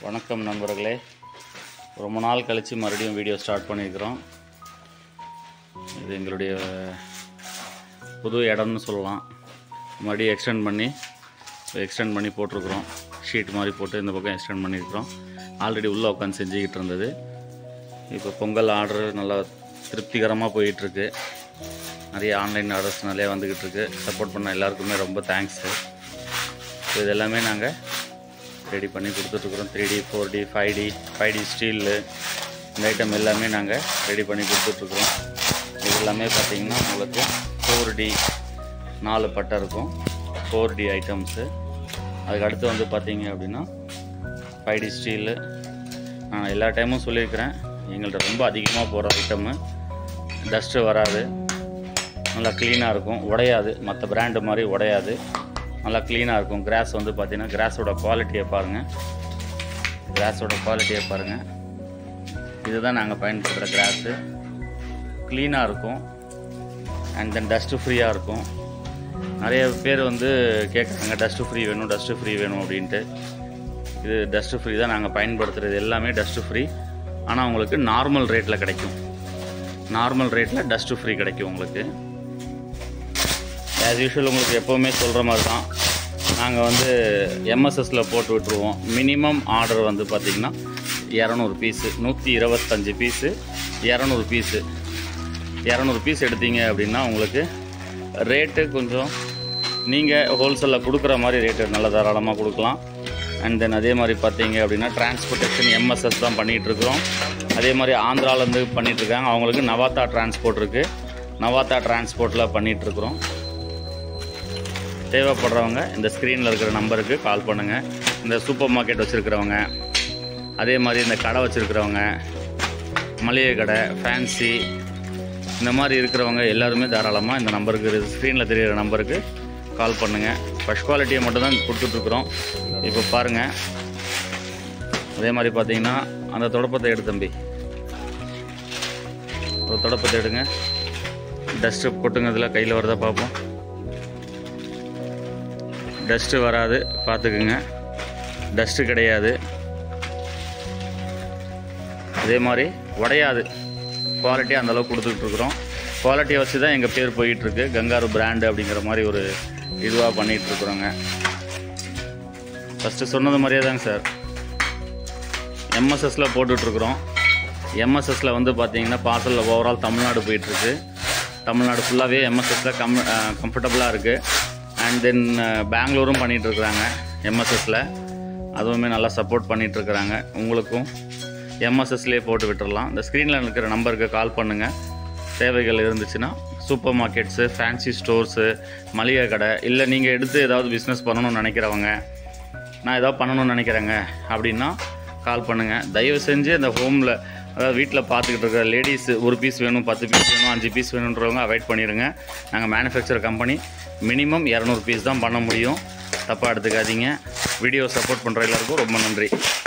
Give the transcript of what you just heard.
வணக்கம் நண்பர்களே ரொம்ப நாள் கழித்து மறுபடியும் வீடியோ ஸ்டார்ட் பண்ணியிருக்கிறோம் இது எங்களுடைய புது இடம்னு சொல்லலாம் மறுபடியும் எக்ஸ்டெண்ட் பண்ணி எக்ஸ்டெண்ட் பண்ணி போட்டிருக்கிறோம் ஷீட் மாதிரி போட்டு இந்த பக்கம் எக்ஸ்டெண்ட் பண்ணியிருக்கிறோம் ஆல்ரெடி உள்ளே உட்காந்து செஞ்சுக்கிட்டு இருந்தது இப்போ பொங்கல் ஆர்டர் நல்லா திருப்திகரமாக போயிட்டுருக்கு நிறைய ஆன்லைன் ஆர்டர்ஸ் நிறைய வந்துக்கிட்டு இருக்கு சப்போர்ட் பண்ண எல்லாருக்குமே ரொம்ப தேங்க்ஸு ஸோ இது எல்லாமே நாங்கள் ரெடி பண்ணி கொடுத்துட்ருக்குறோம் three D four D five D five D steel இந்த ஐட்டம் எல்லாமே நாங்கள் ரெடி பண்ணி கொடுத்துட்ருக்குறோம் இது எல்லாமே பார்த்திங்கன்னா உங்களுக்கு ஃபோர் டி நாலு பட்டை இருக்கும் ஃபோர் டி ஐட்டம்ஸு அதுக்கு அடுத்து வந்து பார்த்தீங்க அப்படின்னா ஃபைவ் டி ஸ்டீலு நான் எல்லா டைமும் சொல்லியிருக்கிறேன் எங்கள்கிட்ட ரொம்ப அதிகமாக போகிற ஐட்டமு டஸ்ட்டு வராது நல்லா க்ளீனாக இருக்கும் உடையாது மற்ற பிராண்டு மாதிரி உடையாது நல்லா க்ளீனாக இருக்கும் கிராஸ் வந்து பார்த்தீங்கன்னா கிராஸோட குவாலிட்டியை பாருங்கள் கிராஸோட குவாலிட்டியை பாருங்கள் இதுதான் நாங்கள் பயன்படுத்துகிற கிராஸு க்ளீனாக இருக்கும் அண்ட் தென் டஸ்ட்டு ஃப்ரீயாக இருக்கும் நிறைய பேர் வந்து கேட்குறாங்க டஸ்ட்டு ஃப்ரீ வேணும் டஸ்ட்டு ஃப்ரீ வேணும் அப்படின்ட்டு இது டஸ்ட்டு ஃப்ரீ தான் நாங்கள் பயன்படுத்துகிறது எல்லாமே டஸ்ட்டு ஃப்ரீ ஆனால் உங்களுக்கு நார்மல் ரேட்டில் கிடைக்கும் நார்மல் ரேட்டில் டஸ்ட்டு ஃப்ரீ கிடைக்கும் உங்களுக்கு ஆஸ் யூஷுவல் உங்களுக்கு எப்போவுமே சொல்கிற மாதிரி தான் நாங்கள் வந்து எம்எஸ்எஸில் போட்டு விட்ருவோம் மினிமம் ஆர்டர் வந்து பார்த்திங்கன்னா இரநூறு பீஸு நூற்றி இருபத்தஞ்சி பீஸு இரநூறு பீஸு இரநூறு பீஸ் எடுத்தீங்க அப்படின்னா உங்களுக்கு ரேட்டு கொஞ்சம் நீங்கள் ஹோல்சேலில் கொடுக்குற மாதிரி ரேட்டு நல்ல தாராளமாக கொடுக்கலாம் அண்ட் தென் அதே மாதிரி பார்த்தீங்க அப்படின்னா டிரான்ஸ்போர்ட்டேஷன் எம்எஸ்எஸ் தான் பண்ணிகிட்ருக்குறோம் அதே மாதிரி ஆந்திராலேருந்து பண்ணிகிட்ருக்காங்க அவங்களுக்கு நவாத்தா டிரான்ஸ்போர்ட் இருக்குது நவாத்தா டிரான்ஸ்போர்ட்டில் பண்ணிகிட்ருக்குறோம் தேவைப்படுறவங்க இந்த ஸ்க்ரீனில் இருக்கிற நம்பருக்கு கால் பண்ணுங்கள் இந்த சூப்பர் மார்க்கெட் வச்சுருக்கிறவங்க அதே மாதிரி இந்த கடை வச்சுருக்கிறவங்க மளிகை கடை ஃபேன்சி இந்த மாதிரி இருக்கிறவங்க எல்லாருமே தாராளமாக இந்த நம்பருக்கு ஸ்க்ரீனில் தெரிகிற நம்பருக்கு கால் பண்ணுங்கள் ஃபஸ்ட் குவாலிட்டியை மட்டும் தான் கொடுத்துட்ருக்குறோம் இப்போ பாருங்கள் அதே மாதிரி பார்த்தீங்கன்னா அந்த தொடப்பத்தை எடு தம்பி ஒரு தொடப்பத்தை எடுங்க டஸ்ட்டு கொட்டுங்க இதில் கையில் வரதா பார்ப்போம் டஸ்ட்டு வராது பார்த்துக்குங்க டஸ்ட்டு கிடையாது அதே மாதிரி உடையாது குவாலிட்டி அந்தளவுக்கு கொடுத்துட்ருக்குறோம் குவாலிட்டியை வச்சு தான் எங்கள் பேர் போயிட்டுருக்கு கங்காரு பிராண்டு அப்படிங்கிற மாதிரி ஒரு இதுவாக பண்ணிகிட்ருக்குறோங்க ஃபஸ்ட்டு சொன்னது மாதிரியே தாங்க சார் எம்எஸ்எஸில் போட்டுட்ருக்குறோம் எம்எஸ்எஸில் வந்து பார்த்தீங்கன்னா பார்சலில் ஓவரால் தமிழ்நாடு போயிட்டுருக்கு தமிழ்நாடு ஃபுல்லாகவே எம்எஸ்எஸில் கம் கம்ஃபர்டபுளாக இருக்குது அண்ட் தென் பெங்களூரும் பண்ணிகிட்ருக்குறாங்க எம்எஸ்எஸில் அதுவுமே நல்லா சப்போர்ட் பண்ணிகிட்ருக்குறாங்க உங்களுக்கும் எம்எஸ்எஸ்லேயே போட்டு விட்டுறலாம் இந்த ஸ்க்ரீனில் இருக்கிற நம்பருக்கு கால் பண்ணுங்கள் தேவைகள் இருந்துச்சுன்னா சூப்பர் மார்க்கெட்ஸு ஃபேன்சி ஸ்டோர்ஸு மளிகை கடை இல்லை நீங்கள் எடுத்து ஏதாவது பிஸ்னஸ் பண்ணணும்னு நினைக்கிறவங்க நான் ஏதாவது பண்ணணும்னு நினைக்கிறேங்க அப்படின்னா கால் பண்ணுங்கள் தயவு செஞ்சு அந்த ஹோமில் அதாவது வீட்டில் பார்த்துக்கிட்டு இருக்கிற லேடிஸ் ஒரு பீஸ் வேணும் பத்து பீஸ் வேணும் அஞ்சு பீஸ் வேணுன்றவங்க அவாய்ட் பண்ணிடுங்க நாங்கள் மேனுஃபேக்சர் கம்பெனி மினிமம் இரநூறு பீஸ் தான் பண்ண முடியும் தப்பாக எடுத்துக்காதீங்க வீடியோ சப்போர்ட் பண்ணுற எல்லாருக்கும் ரொம்ப நன்றி